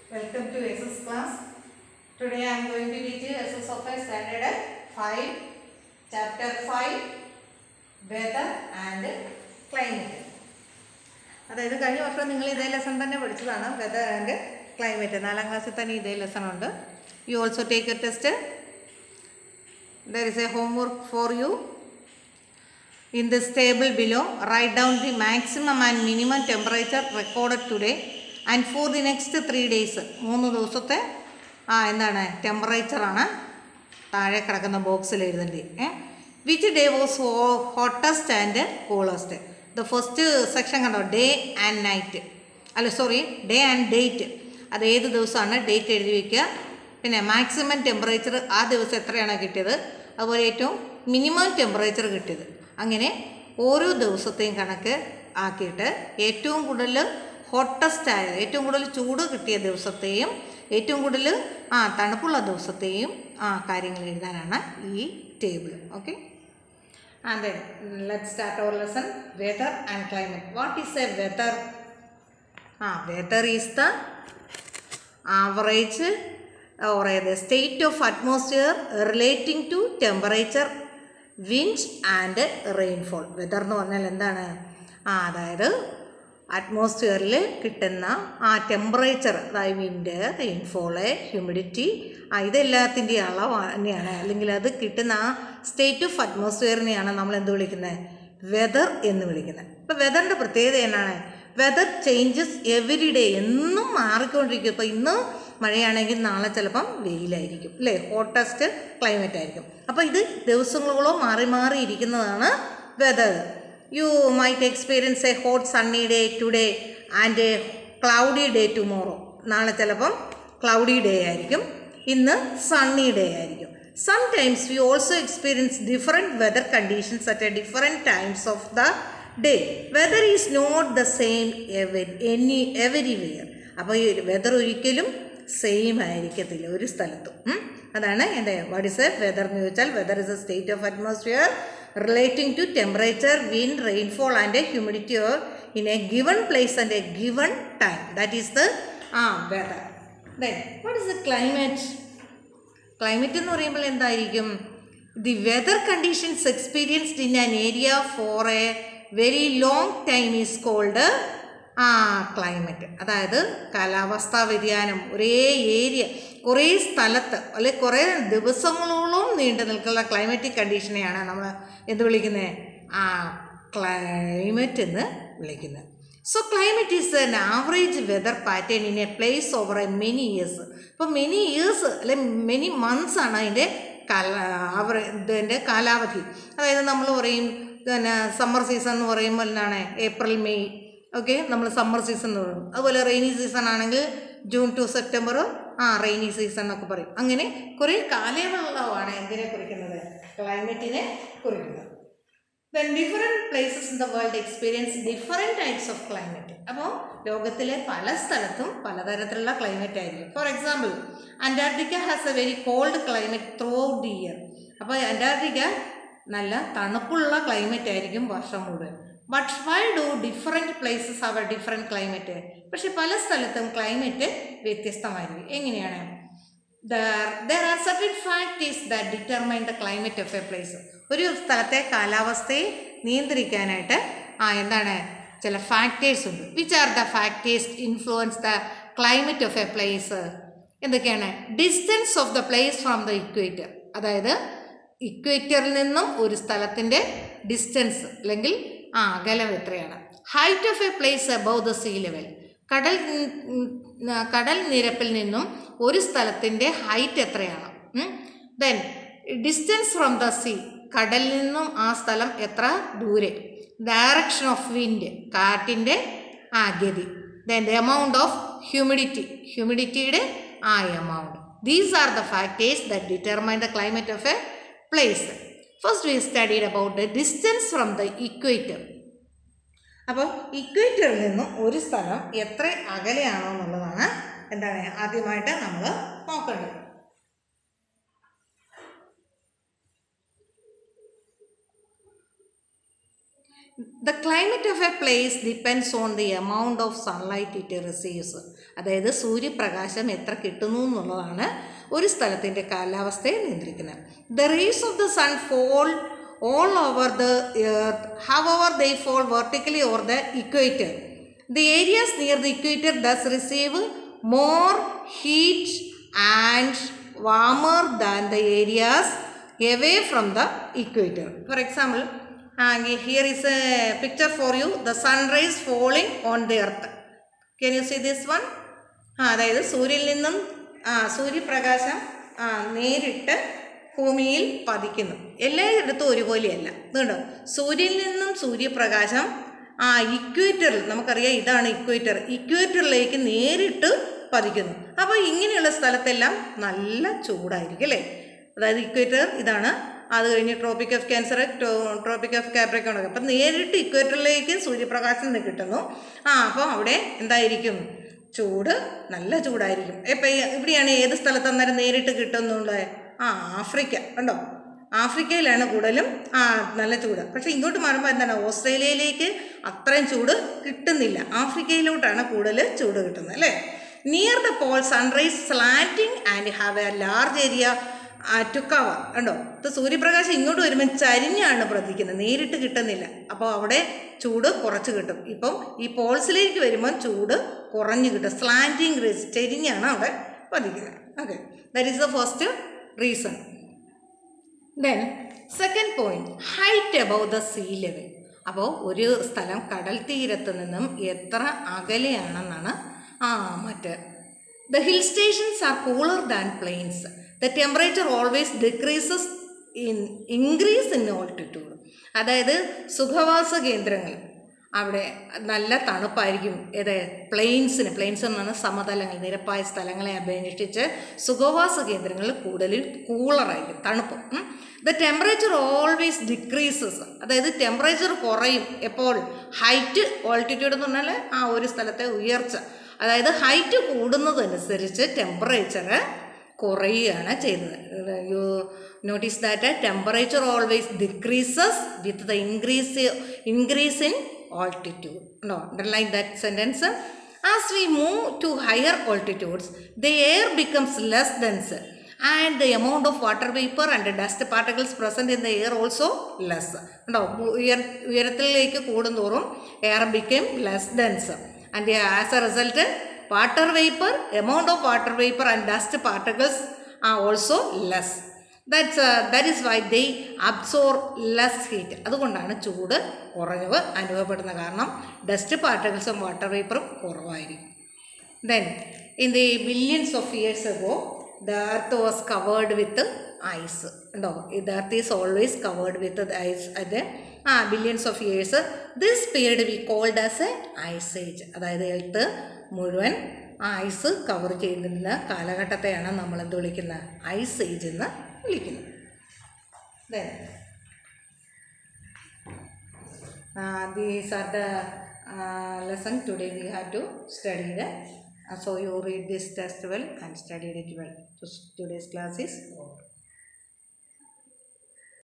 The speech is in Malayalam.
Welcome to SS class. Today I am going to teach you SS of a standard 5, chapter 5, weather and climate. അതായത് കഴിഞ്ഞ വർഷം നിങ്ങൾ ഇതേ ലെസൺ തന്നെ പഠിച്ചതാണ് വെതർ ആൻഡ് ക്ലൈമറ്റ് നാലാം ക്ലാസ്സിൽ തന്നെ ഇതേ ലെസൺ ഉണ്ട് you also take a test there is a homework for you In this table below, write down the maximum and minimum temperature recorded today and for the next three days. മൂന്ന് ദിവസത്തെ ആ എന്താണ് ടെമ്പറേച്ചറാണ് താഴെ കിടക്കുന്ന ബോക്സിൽ എഴുതേണ്ടത് uh which day was hottest and coolest the first section കണ്ടോ ഡേ ആൻഡ് നൈറ്റ് അല്ല സോറി ഡേ ആൻഡ് ഡേറ്റ് അത് ഏത് ദിവസമാണ് ഡേറ്റ് എഴുതി വയ്ക്കുക പിന്നെ മാക്സിമം ടെമ്പറേച്ചർ ആ ദിവസം എത്രയാണ് കിട്ടിയത് അതുപോലെ ഏറ്റവും മിനിമം ടെമ്പറേച്ചർ കിട്ടിയത് അങ്ങനെ ഓരോ ദിവസത്തെയും കണക്ക് ആക്കിയിട്ട് ഏറ്റവും കൂടുതൽ ഹോട്ടസ്റ്റ് ആയത് ഏറ്റവും കൂടുതൽ ചൂട് കിട്ടിയ ദിവസത്തെയും ഏറ്റവും കൂടുതൽ ആ തണുപ്പുള്ള ദിവസത്തെയും ആ കാര്യങ്ങൾ എഴുതാനാണ് ഈ table okay and then let start our lesson weather and climate what is a weather ആ weather is the average or the state of atmosphere relating to temperature wind and rainfall weather എന്ന് പറഞ്ഞാൽ എന്താണ് ആ അതായത് അറ്റ്മോസ്ഫിയറിൽ കിട്ടുന്ന ആ ടെമ്പറേച്ചർ അതായത് വിൻഡ് റെയിൻഫോള് ഹ്യൂമിഡിറ്റി ആ ഇതെല്ലാത്തിൻ്റെയും അളവ് തന്നെയാണ് അല്ലെങ്കിൽ അത് കിട്ടുന്ന ആ സ്റ്റേറ്റ് ഓഫ് അറ്റ്മോസ്ഫിയറിനെയാണ് നമ്മൾ എന്ത് വിളിക്കുന്നത് വെതർ എന്ന് വിളിക്കുന്നത് ഇപ്പോൾ വെതറിൻ്റെ പ്രത്യേകത എന്നാണ് വെതർ ചേഞ്ചസ് എവരി ഡേ എന്നും മാറിക്കൊണ്ടിരിക്കും ഇപ്പോൾ ഇന്ന് മഴയാണെങ്കിൽ നാളെ ചിലപ്പം വെയിലായിരിക്കും അല്ലേ ഹോട്ടസ്റ്റ് ക്ലൈമറ്റ് ആയിരിക്കും അപ്പോൾ ഇത് ദിവസങ്ങളോളം മാറി മാറി ഇരിക്കുന്നതാണ് weather you might experience a hot sunny day today and a cloudy day tomorrow നാളെ ചിലപ്പം ക്ലൗഡി ഡേ ആയിരിക്കും ഇന്ന് സണ്ണി ഡേ ആയിരിക്കും sometimes we also experience different weather conditions at a different times of the day weather is not the same every any everywhere അപ്പോൾ ഈ വെതർ ഒരിക്കലും സെയിം ആയിരിക്കത്തില്ല ഒരു സ്ഥലത്തും ഉം. അതാണ് എൻ്റെ വാട്ട് ഇസ് എ വെതർ എന്ന് ചോദിച്ചാൽ weather is a state of atmosphere relating to temperature wind rainfall and humidity in a given place and a given time that is the ആ weather then what is the climate climate എന്ന് പറയുമ്പോൾ എന്തായിരിക്കും the weather conditions experienced in an area for a very long time is cold ആ ക്ലൈമറ്റ് അതായത് കാലാവസ്ഥാ വ്യതിയാനം ഒരേ ഏരിയ കുറേ സ്ഥലത്ത് അല്ലെ കുറേ ദിവസങ്ങളോളം നീണ്ടു നിൽക്കുന്ന ക്ലൈമറ്റിക് കണ്ടീഷനെയാണ് നമ്മൾ എന്ത് വിളിക്കുന്നത് ആ ക്ലൈമറ്റ് എന്ന് വിളിക്കുന്നത് so climate is an average weather pattern in a place over a many years ഇപ്പോൾ മെനി ഇയേഴ്സ് അല്ലെ മെനി മന്ത്സ് ആണ് അതിൻ്റെ കാല ആവറ ഇതിൻ്റെ കാലാവധി അതായത് നമ്മൾ പറയും പിന്നെ സമ്മർ സീസൺ എന്ന് പറയുമ്പോൾ എന്താണ് ഏപ്രിൽ മെയ് ഓക്കെ നമ്മൾ സമ്മർ സീസൺ എന്ന് പറയും അതുപോലെ റെയിനി സീസൺ ആണെങ്കിൽ ജൂൺ ടു സെപ്റ്റംബർ ആ റെയിനി സീസൺ എന്നൊക്കെ പറയും അങ്ങനെ കുറേ കാലയളവാണ് എന്തിനെ കുറിക്കുന്നത് ക്ലൈമറ്റിനെ കുറിക്കുന്നത് then different places in the world experience different types of climate അപ്പോൾ ലോകത്തിലെ പല സ്ഥലത്തും പലതരത്തിലുള്ള ക്ലൈമറ്റ് ആയിരിക്കും for example Antarctica has a very cold climate throughout the year അപ്പോൾ അന്റാർട്ടിക്ക നല്ല തണുപ്പുള്ള ക്ലൈമറ്റ് ആയിരിക്കും വർഷം മുഴുവൻ but why do different places our different climate പക്ഷെ പല സ്ഥലത്തും ക്ലൈമറ്റ് വ്യത്യസ്തമായിരിക്കും എങ്ങനെയാണ് there are certain factors that determine the climate of a place ഒരു സ്ഥലത്തെ കാലാവസ്ഥയെ നിയന്ത്രിക്കാനായിട്ട് ആ എന്താണ് ചില ഫാക്ടേഴ്സ് ഉണ്ട് which are the factors influence the climate of a place എന്തൊക്കെയാണ് distance of the place from the equator അതായത് ഇക്വേറ്ററിൽ നിന്നും ഒരു സ്ഥലത്തിൻ്റെ ഡിസ്റ്റൻസ് അല്ലെങ്കിൽ ആ അകലം എത്രയാണ് height of a place above the sea level കടൽ കടൽ നിരപ്പിൽ നിന്നും ഒരു സ്ഥലത്തിൻ്റെ ഹൈറ്റ് എത്രയാണ് then distance from the sea കടലിൽ നിന്നും ആ സ്ഥലം എത്ര ദൂരെ ഡയറക്ഷൻ ഓഫ് വിൻഡ് കാറ്റിൻ്റെ ആ ഗതി then the amount of humidity ഹ്യൂമിഡിറ്റിയുടെ ആ amount these are the factors that determine the climate of a place first we studied about the distance from the equator അപ്പോൾ ഇക്വേറ്ററിൽ നിന്നും ഒരു സ്ഥലം എത്ര അകലെയാണോ എന്നുള്ളതാണ് എന്താണ് ആദ്യമായിട്ട് നമ്മൾ നോക്കേണ്ടത് the climate of a place depends on the amount of sunlight it receives അതായത് സൂര്യപ്രകാശം എത്ര കിട്ടുന്നു എന്നുള്ളതാണ് ഒരു സ്ഥലത്തിൻ്റെ കാലാവസ്ഥയെ നിയന്ത്രിക്കുന്നത് the rays of the sun fall all over the earth how over they fall vertically or the equator the areas near the equator thus receive more heat and warmer than the areas away from the equator. For example, uh, here is a picture for you the sun rays falling on the earth. Can you see this one? ആ അതായത് സൂര്യനിൽ നിന്നും ആ സൂര്യപ്രകാശം ആ നേരിട്ട് ഭൂമിയിൽ പതിക്കുന്നു എല്ലായിടത്തും ഒരുപോലെയല്ല ഇതുണ്ടോ സൂര്യനിൽ നിന്നും സൂര്യപ്രകാശം ആ ഇക്വേറ്ററിൽ നമുക്കറിയാം ഇതാണ് ഇക്വേറ്റർ ഇക്വേറ്ററിലേക്ക് നേരിട്ട് പതിക്കുന്നു അപ്പോൾ ഇങ്ങനെയുള്ള സ്ഥലത്തെല്ലാം നല്ല ചൂടായിരിക്കും അല്ലേ അതായത് ഇക്വേറ്റർ ഇതാണ് അത് കഴിഞ്ഞ് tropic of cancer tropic of capricorn അപ്പം നേരിട്ട് ഇക്വേറ്ററിലേക്ക് സൂര്യപ്രകാശം നി- കിട്ടുന്നു ആ അപ്പോൾ അവിടെ എന്തായിരിക്കും ചൂട് നല്ല ചൂടായിരിക്കും ഇപ്പം ഇവിടെയാണ് ഏത് സ്ഥലത്ത് അന്നേരം നേരിട്ട് കിട്ടുന്നുള്ളത് ആ ആഫ്രിക്ക കണ്ടോ ആഫ്രിക്കയിലാണ് കൂടുതലും ആ നല്ല ചൂട് പക്ഷേ ഇങ്ങോട്ട് മാറുമ്പോൾ എന്താണ് ഓസ്ട്രേലിയയിലേക്ക് അത്രയും ചൂട് കിട്ടുന്നില്ല ആഫ്രിക്കയിലോട്ടാണ് കൂടുതൽ ചൂട് കിട്ടുന്നത് അല്ലേ near the pole sunrise slanting and have a large area to cover കണ്ടോ ഇത് സൂര്യപ്രകാശം ഇങ്ങോട്ട് വരുമ്പോൾ ചരിഞ്ഞാണ് പ്രതിക്കുന്നത് നേരിട്ട് കിട്ടുന്നില്ല അപ്പോൾ അവിടെ ചൂട് കുറച്ച് കിട്ടും ഇപ്പം ഈ പോൾസിലേക്ക് വരുമ്പോൾ ചൂട് കുറഞ്ഞ് കിട്ടും സ്ലാൻറ്റിങ് റേസ് ചെരിഞ്ഞാണ് അവിടെ പതിക്കുന്നത് okay that is the first reason then second point height above the sea level അപ്പോൾ ഒരു സ്ഥലം കടൽ തീരത്ത് നിന്നും എത്ര അകലെയാണെന്നാണ് ആ മറ്റ് the hill stations are cooler than plains the temperature always decreases in increase in altitude അതായത് സുഖവാസ കേന്ദ്രങ്ങൾ അവിടെ നല്ല തണുപ്പായിരിക്കും ഏത് പ്ലെയിൻസിന് പ്ലെയിൻസ് എന്ന് പറഞ്ഞാൽ സമതലങ്ങൾ നിരപ്പായ സ്ഥലങ്ങളെ അപേക്ഷിച്ച് സുഖവാസ കേന്ദ്രങ്ങളിൽ കൂടുതൽ കൂളറായിരിക്കും തണുപ്പ് ദ ടെമ്പറേച്ചർ ഓൾവേസ് ഡിക്രീസസ് അതായത് ടെമ്പറേച്ചർ കുറയും എപ്പോൾ ഹൈറ്റ് ഓൾട്ടിറ്റ്യൂഡ് എന്ന് പറഞ്ഞാൽ ആ ഒരു സ്ഥലത്തെ ഉയർച്ച അതായത് ഹൈറ്റ് കൂടുന്നതനുസരിച്ച് ടെമ്പറേച്ചർ കുറയുകയാണ് ചെയ്യുന്നത് you notice that temperature always decreases with the increase increase in altitude. No, underline that sentence. As we move to higher altitudes, the air becomes less dense and the amount of water vapor and dust particles present in the air also less. ഉണ്ടോ ഉയർ ഉയരത്തിലേക്ക് കൂടുന്തോറും air become less dense and as a result water vapour amount of water vapour and dust particles are also less that's that is why they absorb less heat അതുകൊണ്ടാണ് ചൂട് കുറവ് അനുഭവപ്പെടുന്ന കാരണം ഡസ്റ്റ് പാർട്ടിക്കിൾസും വാട്ടർ വേപ്പറും കുറവായിരിക്കും then in the millions of years ago the earth was covered with ice ഉണ്ടോ the earth is always covered with ice അത് ആ billions of years this period we cold as a ice age അതായത് എർത്ത് മുഴുവൻ ആ ഐസ് കവർ ചെയ്യുന്ന കാലഘട്ടത്തെയാണ് നമ്മൾ എന്ത് വിളിക്കുന്നത് ഐസ് ഏജ് എന്ന് വിളിക്കുന്നത് Then, uh, these are the uh, lesson today we have to study that. Uh, so you read this test well and study it well. So today's class is over.